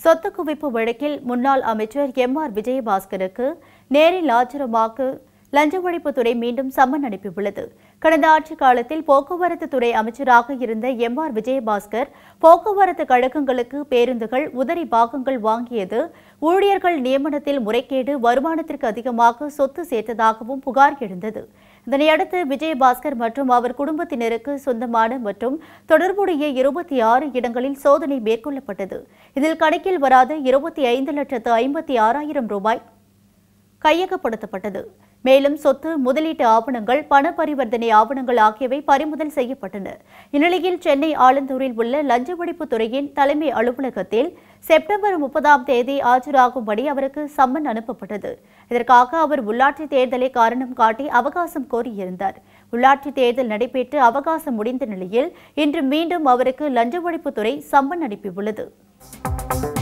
சொத்து குவிப்பு வழக்கில் முன்னாள் அமைச்சர் எம் ஆர் விஜயபாஸ்கருக்கு நேரில் ஆஜரமாக்கு லஞ்ச ஒழிப்புத்துறை மீண்டும் சம்மன் அனுப்பியுள்ளது கடந்த ஆட்சிக் காலத்தில் போக்குவரத்து துறை அமைச்சராக இருந்த எம் ஆர் விஜயபாஸ்கர் போக்குவரத்து கழகங்களுக்கு பேருந்துகள் உதரி பாகங்கள் வாங்கியது ஊழியர்கள் நியமனத்தில் முறைகேடு வருமானத்திற்கு அதிகமாக சொத்து சேர்த்ததாகவும் புகார் எழுந்தது இதனையடுத்து விஜயபாஸ்கர் மற்றும் அவர் குடும்பத்தினருக்கு சொந்தமான மற்றும் தொடர்புடைய இருபத்தி ஆறு இடங்களில் சோதனை மேற்கொள்ளப்பட்டது இதில் கணக்கில் வராத இருபத்தி ஐந்து லட்சத்து ஐம்பத்தி ஆறாயிரம் ரூபாய் கையகப்படுத்தப்பட்டது மேலும் சொத்து முதலீட்டு ஆவணங்கள் பண பரிவர்த்தனை ஆவணங்கள் ஆகியவை பறிமுதல் செய்யப்பட்டன இந்நிலையில் சென்னை ஆலந்தூரில் உள்ள லஞ்ச ஒழிப்புத் துறையின் தலைமை அலுவலகத்தில் செப்டம்பர் முப்பதாம் தேதி ஆஜராகும்படி அவருக்கு சம்மன் அனுப்பப்பட்டது இதற்காக அவர் உள்ளாட்சி தேர்தலை காரணம் காட்டி அவகாசம் கோரியிருந்தார் உள்ளாட்சி தேர்தல் நடைபெற்று அவகாசம் முடிந்த நிலையில் இன்று மீண்டும் அவருக்கு லஞ்ச ஒழிப்புத்துறை சம்மன் அனுப்பியுள்ளது